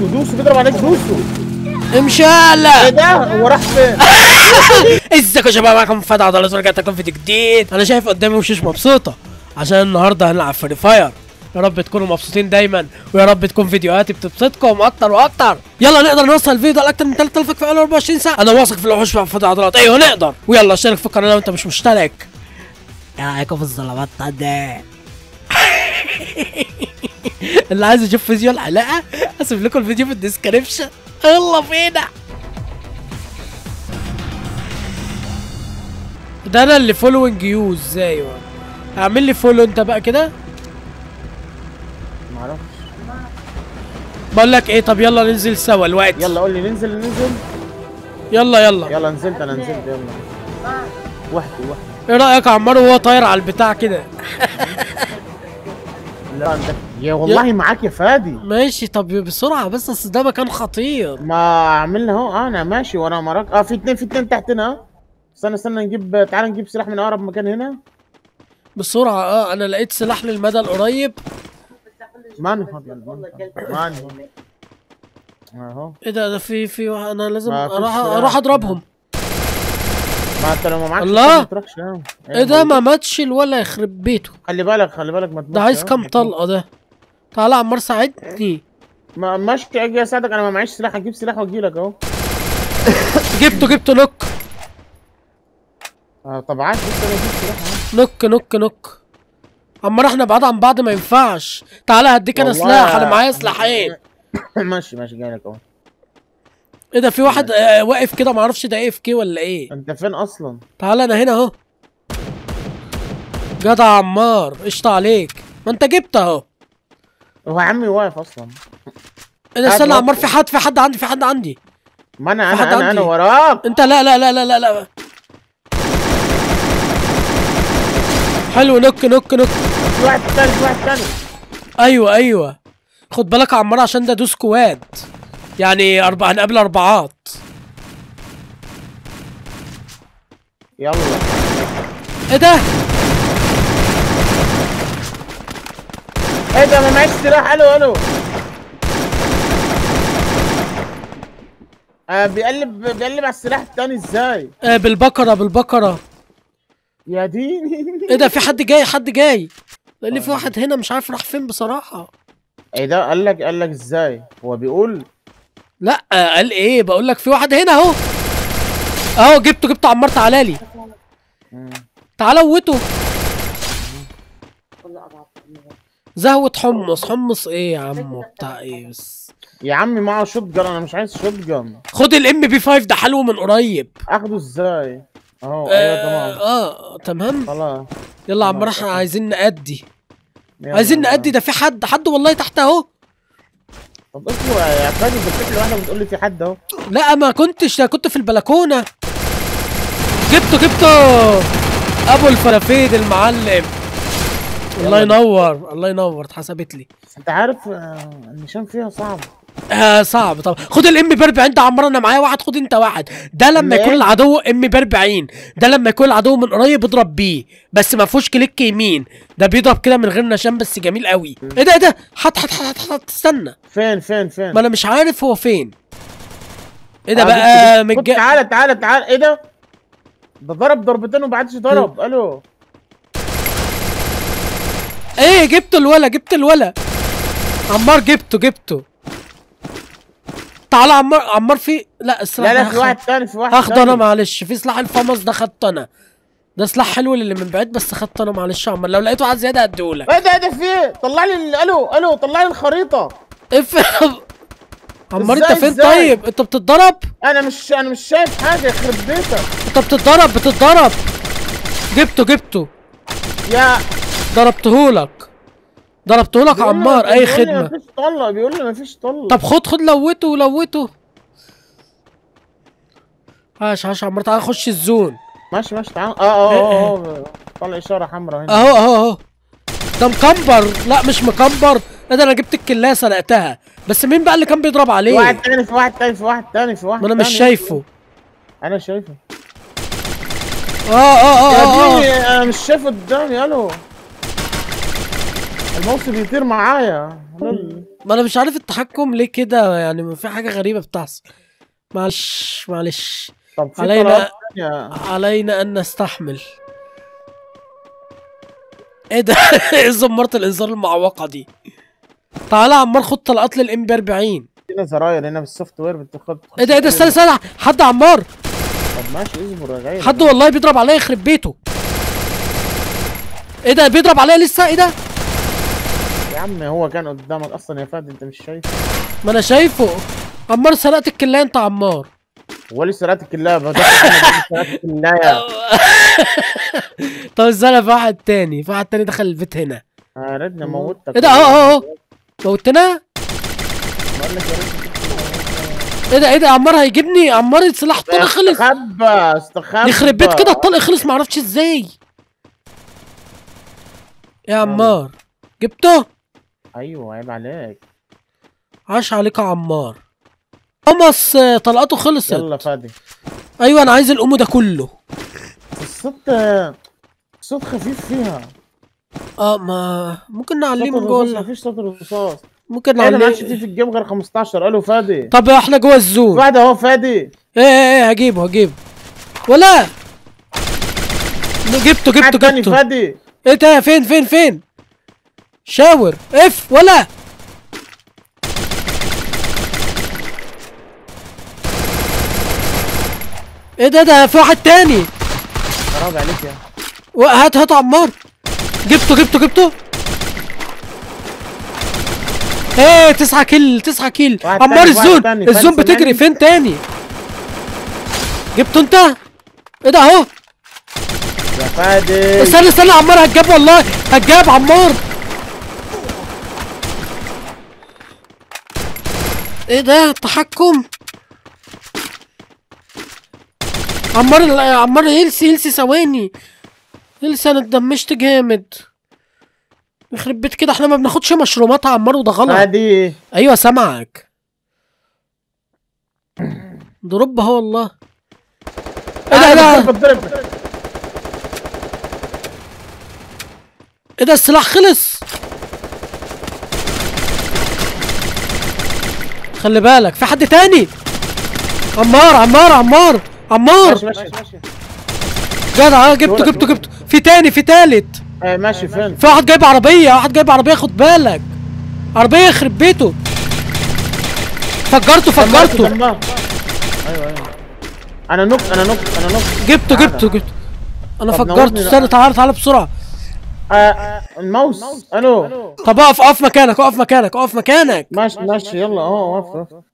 دوسوا دوسوا بيضرب عليك دوسوا امشي ايه يلا ده هو راح فين ازيكم يا شباب معاكم فتح عضلات ورجعت لكم فيديو جديد انا شايف قدامي وشوش مبسوطه عشان النهارده هنلعب فري فاير يا رب تكونوا مبسوطين دايما ويا رب تكون فيديوهاتي بتبسطكم اكتر واكتر يلا نقدر نوصل الفيديو لاكتر من 3000 في اقل 24 ساعه انا واثق في الوحوش في فتح عضلات ايوه نقدر ويلا اشترك في القناه لو انت مش مشترك ايه رايكم في الظلمات ده اللي عايز يشوف فيديو الحلقه هسيب لكم الفيديو في الديسكريبشن يلا بينا ده انا اللي فولوينج يو ازاي بقى اعمل لي فولو انت بقى كده معرفش بقول لك ايه طب يلا ننزل سوا الوقت يلا قول لي ننزل ننزل يلا يلا يلا نزلت انا نزلت يلا وحدي وحدي ايه رايك يا عمار وهو طاير على البتاع كده لا انت يا والله معاك يا فادي ماشي طب بسرعه بس اصل ده مكان خطير ما عملنا اهو اه انا ماشي وانا مراك اه في اتنين في اتنين تحتنا اه استنى استنى نجيب تعال نجيب سلاح من اقرب مكان هنا بسرعه اه انا لقيت سلاح للمدى القريب ماني فاضي ماني اهو ايه ده ده في في واحد- انا لازم ما فيش اروح سلاح. اروح اضربهم ما انت لو ما معكش الله. سلاح ما تروحش اه ايه ده ما ماتش ولا يخرب بيته خلي بالك خلي بالك ما ده تموتش، عايز اه. كام طلقه ده تعالى يا عمار ساعدني ما ماشي اجي اساعدك انا ما معيش سلاح اجيب سلاح واجي لك اهو جبته جبته نوك اه طب عادي لسه انا اجيب سلاح اهو نوك نوك نوك عمار احنا بعاد عن بعض ما ينفعش تعالى هديك انا والله سلاح يا- انا معايا سلاحين ماشي ماشي جاي لك اهو ايه ده في واحد آه واقف كده معرفش ده ايه في كي ولا ايه انت فين اصلا تعالى انا هنا اهو جدع عمار قشطة عليك ما انت جبت اهو هو عمي واقف اصلا ايه ده قاعد استنى يا واقف. عمار في حد في حد عندي في حد عندي ما انا في حد انا انا, عندي. أنا وراك انت لا لا لا لا لا لا حلو نوك نوك نوك في واحد تاني في واحد تاني ايوه ايوه خد بالك يا عمار عشان ده دوس كواد يعني اربع هنقابل اربعات يلا ايه ده ايه ده ما معيش سلاح الو الو آه بيقلب بيقلب على السلاح التاني ازاي آه بالبقرة بالبقرة يا ديني ايه ده في حد جاي حد جاي لان في واحد هنا مش عارف راح فين بصراحة ايه ده قال لك قال لك ازاي هو بيقول لا آه، قال ايه بقول لك في واحد هنا اهو اهو جبته جبته عمار تعالى لي مم. تعالى قوته زهوة حمص حمص ايه يا عم بتاع ايه بس يا عمي معه شوت جن انا مش عايز شوت جن خد الام بي 5 ده حلو من قريب اخده ازاي اهو ايوه آه, تمام اه تمام خلاص يلا يا عمار خلاص، احنا أوكي. عايزين نأدي يلا. عايزين نأدي ده في حد حد والله تحت اهو طب اسمه يا فادي انت بتاكل واحده بتقول لي في حد اهو لا ما كنتش ده كنت في البلكونة جبته جبته ابو الفلافيد المعلم الله ينور الله ينور اتحسبت لي بس انت عارف آه، النشان فيها صعب آه صعب طبعا خد الام ب 40 ده عمار انا معايا واحد خد انت واحد ده لما إيه؟ يكون العدو ام ب 40 ده لما يكون العدو من قريب اضرب بيه بس ما فيهوش كليك يمين ده بيضرب كده من غير نشان بس جميل قوي ايه ده ايه ده حط حط حط حط, حط استنى فين فين فين ما انا مش عارف هو فين ايه ده آه، بقى جبت- جبت- متج... تعالى تعالى تعالى ايه ده ده ضرب ضربتين وما عادش ضرب الو ايه جبت الولا جبت الولا عمار جبته جبته تعالى عمار عمار في لا السلاح لا لا ده في هاخد- واحد تاني في واحد هاخده انا تاني. معلش في سلاح الفمص ده خدته انا ده سلاح حلو للي من بعيد بس خدته انا معلش يا عمار لو لقيته عايز زياده هديهولك ايه ده ايه ده في ايه طلع لي ال- الو الو طلع لي الخريطه اف عمار انت إزاي- فين إزاي؟ طيب انت بتتضرب انا مش انا مش شايف حاجه يخرب بيتك انت بتتضرب بتتضرب جبته جبته يا ضربتهولك ضربتهولك يا بيقول لي- عمار اي بيقول لي خدمه مفيش طله بيقول لي مفيش طله طب خد خد لوته لوته عاش عاش يا عمار تعالى خش الزون ماشي ماشي تعال اه اه اه اه طلع اشاره حمراء هنا اهو اهو اهو ده مكمبر لا مش مكمبر لا ده انا جبت الكلايه سرقتها بس مين بقى اللي كان بيضرب في عليه واحد تاني في واحد تاني في واحد تاني في واحد ما انا مش تاني. شايفه انا شايفه اه اه اه يا اه, آه. ابني انا مش شايفه قدامي الو الماوس بيطير معايا لول. ما انا مش عارف التحكم ليه كده يعني ما في حاجه غريبه بتحصل معلش معلش طب في علينا- طلبات تانية. علينا ان نستحمل ايه ده ايه زمرت الانذار المعوقه دي تعالى يا عمار خد طلقات للام بي 40 هنا زراير هنا بالسوفت وير بتاخد ايه ده ايه ده استنى استنى حد عمار طب ماشي اصبر يا غالي حد والله بيضرب عليا يخرب بيته ايه ده بيضرب عليا لسه ايه ده يا عم هو كان قدامك اصلا يا فهد انت مش شايف ما انا شايفه عمار سرقت الكلايه انت عمار هو لسه راتك الله بدخل انا سرقتك الله طب استنى في واحد تاني في واحد تاني دخل البيت هنا يا ريتني موتك ايه ده اهو اهو اهو موتنا بقول لك يا ريتني ايه ده ايه ده عمار هيجيبني عمار السلاح الطلق خلص استخبى استخبى يخرب بيت كده الطلق خلص معرفش ازاي يا عمار جبته ايوه عيب عليك عاش عليك يا عمار خمس آه، طلقاته خلصت يلا فادي ايوه انا عايز الام ده كله الصوت الصوت خفيف فيها اه ما ممكن نعليه صوت من جوه الرصاص ال- مفيش صوت الرصاص ممكن انا ما عادش نعليه في في الجيم غير 15 الو فادي طب احنا جوه الزون واحد اهو فادي ايه ايه ايه هجيبه هجيبه ولا جبته واحد جبته تاني جبته فادي ايه ده فين فين فين شاور اف ولا ايه ده ده في واحد تاني خراب عليك يا و- هات هات عمار جبته جبته جبته ايه تسعة كيل تسعة كيل واحد عمار تاني، واحد الزون تاني، الزون فانسى بتجري مني. فين تاني جبته انت ايه ده اهو يا فادي استنى استنى عمار هتجاب والله هتجاب عمار ايه ده التحكم عمار ال- عمار هيلسي هيلسي ثواني هيلسي انا اتدمشت جامد يخرب بيت كده احنا ما بناخدش مشرومات يا عمار وده غلط فادي ايوه سامعك ضرب اهو والله ايه ده ايه ده بتضرب بتضرب ايه ده السلاح خلص خلي بالك في حد تاني عمار عمار عمار عمار ماشي ماشي ماشي جدع اه جبته جبته جبته في تاني في تالت آه، ماشي فين في واحد جايب عربية واحد جايب عربية خد بالك عربية يخرب بيته فجرته فجرته دمار. ايوه ايوه انا نوك انا نوك انا نوك جبته جبته جبته انا طب فجرته نورني استنى بقى. تعالى تعالى بسرعة آه، آه، الماوس الو طب اقف اقف مكانك اقف مكانك اقف مكانك ماشي ماشي يلا اه وقف وقف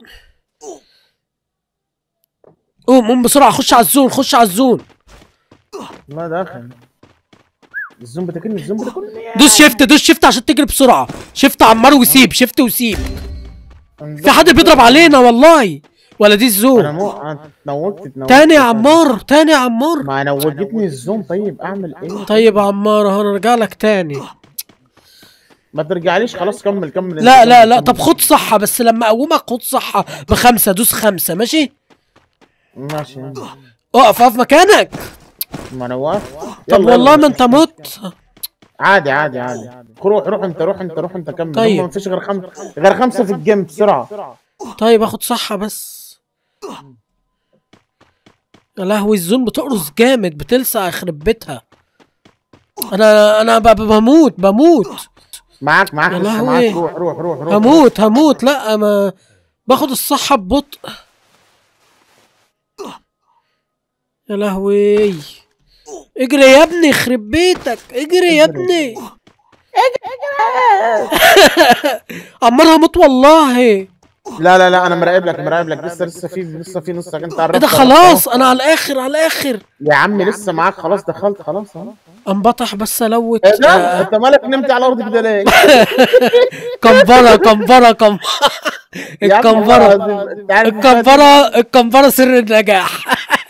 قوم قوم بسرعة خش على الزون خش على الزون ما داخل الزوم بتاكلني الزوم بتاكلني دوس شيفت دوس شيفت عشان تجري بسرعة شيفت عمار وسيب شيفت وسيب في حد بيضرب علينا والله ولا دي انا الزون مو أنا اتنوكت اتنوكت تاني يا عمار تاني يا عمار ما نوجتني الزوم طيب اعمل ايه طيب يا عمار اهو انا ارجع لك تاني ما ترجعليش خلاص كمل كمل لا انت لا كمل، لا كمل. طب خد صحة بس لما اقومك خد صحة بخمسة دوس خمسة ماشي ماشي اقف اقف مكانك ما انا واقف طب يلا، والله يلا. ما انت مت عادي عادي عادي روح روح انت روح انت روح انت كمل طيب. هم مفيش غير خمسه غير خمسه في الجيم بسرعه طيب اخد صحة بس يا لهوي الزون بتقرص جامد بتلسع يخرب بيتها انا انا ب- ب- بموت بموت معاك معاك يا لسه لهوي. معاك روح روح روح روح هموت هموت لا ما باخد الصحة ببطء يا لهوي اجري يا ابني يخرب بيتك اجري يا ابني عمار هموت والله لا لا لا انا مراقب لك مراقب لك لسه لسه في لسه في نصك انت ايه عرفت ده خلاص انا على الاخر على الاخر يا عم لسه معاك خلاص دخلت خلاص اهو انبطح بس الوت ايه ده آه، انت مالك نمت على الارض كده ليه؟ كمبرة كمبرة كم يا عم الكمبرة والله انت عارف الكمبرة الكمبرة سر النجاح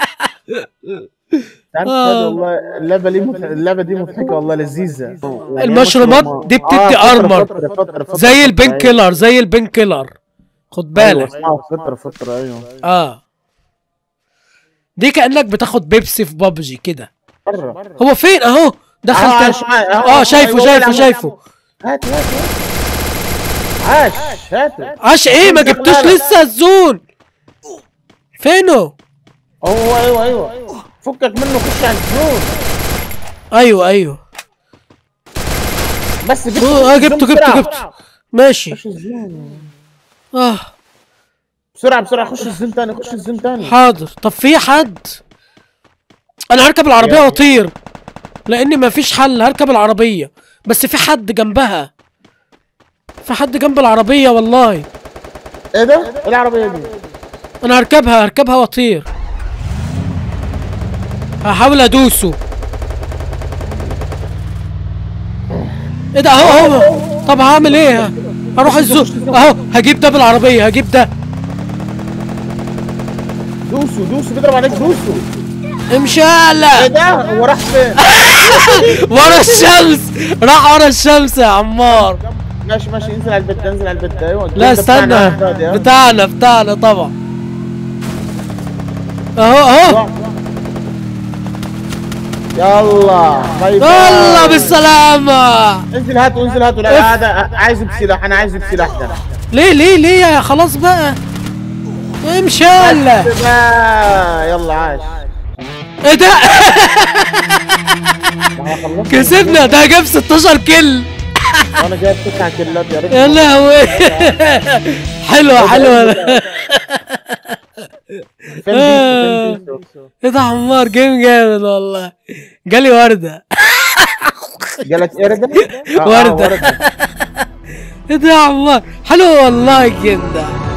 انت عارف آه. والله اللعبه دي مضحكه اللعبه دي مضحكه والله لذيذه يعني المشرومات مشرومات. دي بتدي فترة- أرمر. فترة- فترة- فترة- زي فترة، البين أيوة. كيلر زي البين كيلر خد ايوه بالك اسمها فتره فتره ايوه اه دي كأنك بتاخد بيبسي في بابجي كده بره هو فين اهو أهو دخل على تاني الشمال، أهو، اه أهو، شايفه أيوة، شايفه أيوة، شايفه هات هات هات عاش هاته عاش ايه ما جبتوش لسه الزون فينه هو ايوه ايوه فكك منه خش على الزون ايوه ايوه بس جبت اه جبته جبته جبته ماشي خش الزون اه بسرعة بسرعة خش الزون تاني خش الزون تاني حاضر طب في حد انا هركب العربيه يلا. واطير لان مفيش حل هركب العربيه بس في حد جنبها في حد جنب العربيه والله ايه ده؟ ايه العربية دي؟ انا هركبها هركبها واطير هحاول ادوسه ايه ده اهو اهو طب هعمل ايه هروح الزو اهو هجيب ده بالعربيه هجيب ده دوسوا دوسوا بيضرب عليك دوسوا امشي ايه يلا ده؟ هو راح فين؟ ورا الشمس راح ورا الشمس يا عمار ماشي ماشي انزل على البيت ده انزل على البيت ده ايوه لا الجيم ده بتاعنا استنى يا أحمد، بتاعنا بتاعنا طبعا اهو اهو يلا باي باي يلا بالسلامة انزل هاتوا انزل هاتوا لا هذا عايز بسلاح انا عايز بسلاح ده ليه ليه ليه يا خلاص بقى امشي يلا بقى، يلا عاش ايه ده ما خلصنا. كسبنا ده جاب 16 كل وانا جايب تسع كيلات يا ريت يا لهوي حلوة حلوة فين بيسو فين بيسو ايه ده عمار جيم جامد والله جالي وردة جالك قردة؟ آه، آه، وردة. ايه ده يا عمار حلو والله كده